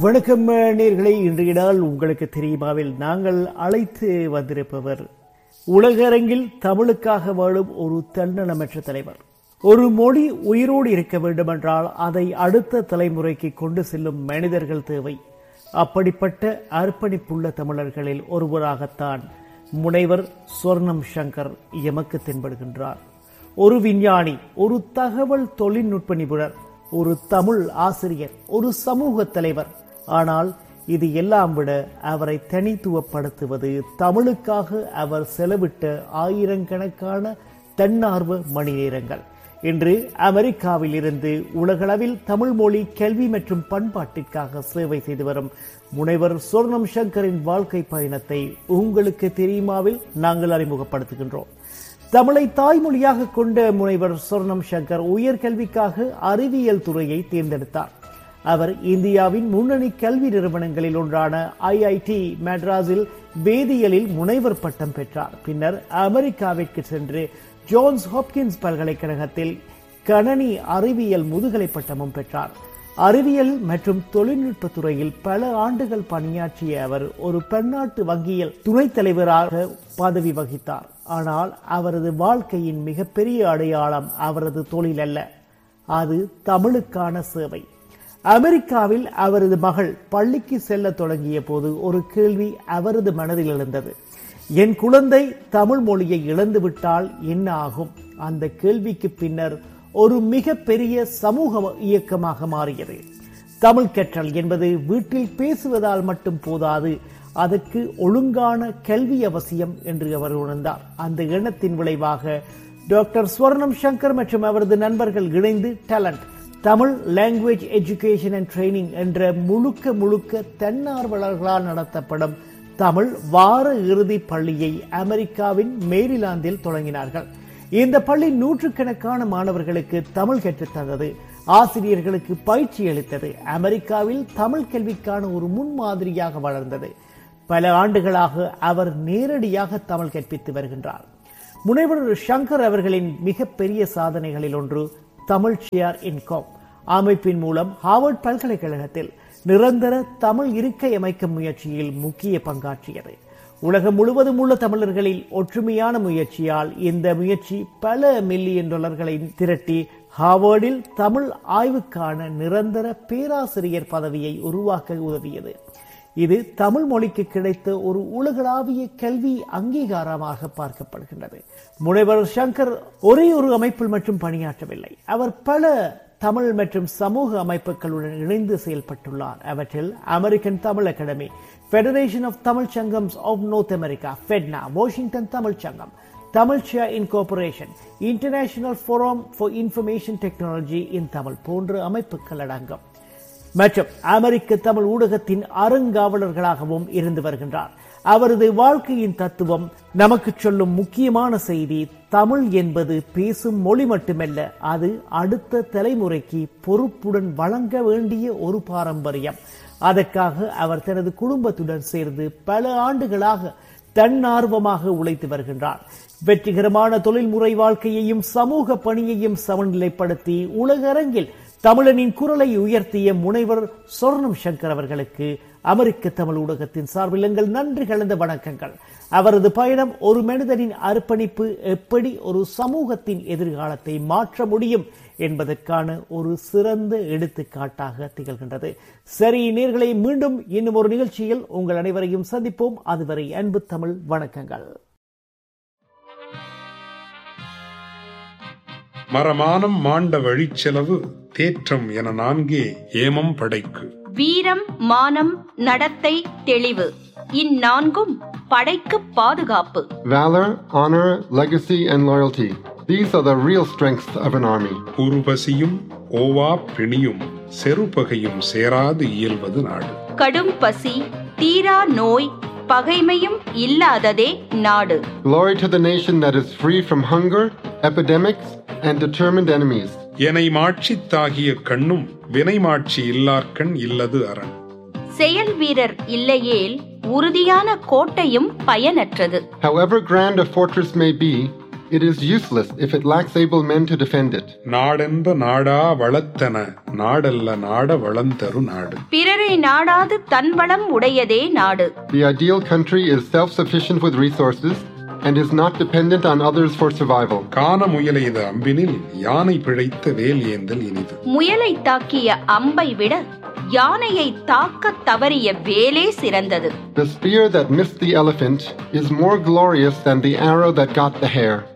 வணக்கம் நேர்களை இன்றைய நாள் உங்களுக்கு தெரியுமாவில் நாங்கள் அழைத்து வந்திருப்பவர் உலகரங்கில் தமிழுக்காக வாழும் ஒரு தன்னலமற்ற தலைவர் ஒரு மொழி உயிரோடு இருக்க வேண்டுமென்றால் அதை அடுத்த தலைமுறைக்கு கொண்டு செல்லும் மனிதர்கள் தேவை அப்படிப்பட்ட அர்ப்பணிப்புள்ள தமிழர்களில் ஒருவராகத்தான் முனைவர் சொர்ணம் சங்கர் எமக்கு தென்படுகின்றார் ஒரு விஞ்ஞானி ஒரு தகவல் தொழில்நுட்ப நிபுணர் ஒரு தமிழ் ஆசிரியர் ஒரு சமூக தலைவர் ஆனால் இது எல்லாம் விட அவரை தனித்துவப்படுத்துவது தமிழுக்காக அவர் செலவிட்ட ஆயிரக்கணக்கான தன்னார்வ மணி நேரங்கள் இன்று அமெரிக்காவில் இருந்து உலகளவில் தமிழ் மொழி கல்வி மற்றும் பண்பாட்டிற்காக சேவை செய்து வரும் முனைவர் சொர்ணம் சங்கரின் வாழ்க்கை பயணத்தை உங்களுக்கு தெரியுமாவில் நாங்கள் அறிமுகப்படுத்துகின்றோம் தமிழை தாய்மொழியாக கொண்ட முனைவர் சொர்ணம் சங்கர் உயர்கல்விக்காக அறிவியல் துறையை தேர்ந்தெடுத்தார் அவர் இந்தியாவின் முன்னணி கல்வி நிறுவனங்களில் ஒன்றான ஐஐடி மெட்ராஸில் வேதியியலில் முனைவர் பட்டம் பெற்றார் பின்னர் அமெரிக்காவிற்கு சென்று ஜோன்ஸ் ஹாப்கின்ஸ் பல்கலைக்கழகத்தில் கணனி அறிவியல் முதுகலை பட்டமும் பெற்றார் அறிவியல் மற்றும் தொழில்நுட்ப துறையில் பல ஆண்டுகள் பணியாற்றிய அவர் ஒரு பன்னாட்டு வங்கியில் துணைத் தலைவராக பதவி வகித்தார் ஆனால் அவரது வாழ்க்கையின் மிகப்பெரிய அடையாளம் அவரது தொழில் அல்ல அது தமிழுக்கான சேவை அமெரிக்காவில் அவரது மகள் பள்ளிக்கு செல்ல தொடங்கிய போது ஒரு கேள்வி அவரது மனதில் எழுந்தது என் குழந்தை தமிழ் மொழியை இழந்துவிட்டால் என்ன ஆகும் அந்த கேள்விக்கு பின்னர் ஒரு மிகப்பெரிய சமூக இயக்கமாக மாறியது தமிழ் கற்றல் என்பது வீட்டில் பேசுவதால் மட்டும் போதாது அதற்கு ஒழுங்கான கல்வி அவசியம் என்று அவர் உணர்ந்தார் அந்த எண்ணத்தின் விளைவாக டாக்டர் ஸ்வர்ணம் சங்கர் மற்றும் அவரது நண்பர்கள் இணைந்து talent Tamil language education and training என்ற முழுக்க முழுக்க தன்னார்வலர்களால் நடத்தப்படும் தமிழ் வார இறுதி பள்ளியை அமெரிக்காவின் மேரிலாந்தில் தொடங்கினார்கள் இந்த பள்ளி நூற்றுக்கணக்கான மாணவர்களுக்கு தமிழ் கற்றுத்தந்தது ஆசிரியர்களுக்கு பயிற்சி அளித்தது அமெரிக்காவில் தமிழ் கல்விக்கான ஒரு முன்மாதிரியாக வளர்ந்தது பல ஆண்டுகளாக அவர் நேரடியாக தமிழ் கற்பித்து வருகின்றார் முனைவர் சங்கர் அவர்களின் மிகப்பெரிய சாதனைகளில் ஒன்று தமிழ் ஷேர் இன்காம் அமைப்பின் மூலம் ஹார்வர்ட் பல்கலைக்கழகத்தில் நிரந்தர தமிழ் இருக்கை அமைக்கும் முயற்சியில் முக்கிய பங்காற்றியது உலகம் முழுவதும் உள்ள தமிழர்களின் ஒற்றுமையான முயற்சியால் இந்த முயற்சி பல மில்லியன் டாலர்களை திரட்டி ஹார்வர்டில் தமிழ் ஆய்வுக்கான நிரந்தர பேராசிரியர் பதவியை உருவாக்க உதவியது இது தமிழ் மொழிக்கு கிடைத்த ஒரு உலகளாவிய கல்வி அங்கீகாரமாக பார்க்கப்படுகின்றது முனைவர் சங்கர் ஒரே ஒரு அமைப்பில் மட்டும் பணியாற்றவில்லை அவர் பல தமிழ் மற்றும் சமூக அமைப்புகளுடன் இணைந்து செயல்பட்டுள்ளார் அவற்றில் American Tamil academy federation of Tamil Sangams of north America FeTNA Washington Tamil Sangam Tamil share incorporation international forum for information technology in Tamil போன்ற அமைப்புகள் அடங்கும் மற்றும் அமெரிக்க தமிழ் ஊடகத்தின் அருங்காவலர்களாகவும் இருந்து வருகின்றார் அவரது வாழ்க்கையின் தத்துவம் நமக்கு சொல்லும் முக்கியமான செய்தி தமிழ் என்பது பேசும் மொழி மட்டுமல்ல அது அடுத்த தலைமுறைக்கு பொறுப்புடன் வழங்க வேண்டிய ஒரு பாரம்பரியம் அதற்காக அவர் தனது குடும்பத்துடன் சேர்ந்து பல ஆண்டுகளாக தன்னார்வமாக உழைத்து வருகின்றார் வெற்றிகரமான தொழில்முறை வாழ்க்கையையும் சமூக பணியையும் சமநிலைப்படுத்தி உலகரங்கில் தமிழனின் குரலை உயர்த்திய முனைவர் சொர்ணம் சங்கர் அவர்களுக்கு அமெரிக்க தமிழ் ஊடகத்தின் சார்பில் எங்கள் நன்றி கலந்த வணக்கங்கள் அவரது பயணம் ஒரு மனிதனின் அர்ப்பணிப்பு எப்படி ஒரு சமூகத்தின் எதிர்காலத்தை மாற்ற முடியும் என்பதற்கான ஒரு சிறந்த எடுத்துக்காட்டாக திகழ்கின்றது சரி நேர்களை மீண்டும் இன்னும் ஒரு நிகழ்ச்சியில் உங்கள் அனைவரையும் சந்திப்போம் அதுவரை அன்பு தமிழ் வணக்கங்கள் மரமானம் மாண்ட வழிச்செலவு தேற்றம் என நான்கே ஏமம் படைக்கு வீரம் மானம் நடத்தை தெளிவு இந்நான்கும் படைக்கு பாதுகாப்பு Valor, honor, legacy, and loyalty. These are the real strengths of an army. உருபசியும் ஓவா பிணியும் செருபகையும் சேராது இயல்வது நாடு கடும் பசி தீரா நோய் பகைமையும் இல்லாததே நாடு Glory to the nation that is free from hunger, epidemics, and determined enemies. எனை மாட்சித்தாகிய கண்ணும் வினைமாட்சி இல்லார்கண் இல்லது அரண் செயல் வீரர் இல்லையேல் உறுதியான கோட்டையும் பயனற்றது However grand a fortress may be, it is useless if it lacks able men to defend it. நாடென்ப நாடா வளத்தன நாடல்ல நாட வளந்தரு நாடு பிறரை நாடாது தன்வளம் உடையதே நாடு The ideal country is self sufficient with resources and is not dependent on others for survival. காண முயலைத அம்பினில் யானை பிழைத்த வேல் ஏந்தல் இனிது முயலை தாக்கிய அம்பை விட யானையை தாக்க தவறிய வேலே சிறந்தது The spear that missed the elephant is more glorious than the arrow that got the hare.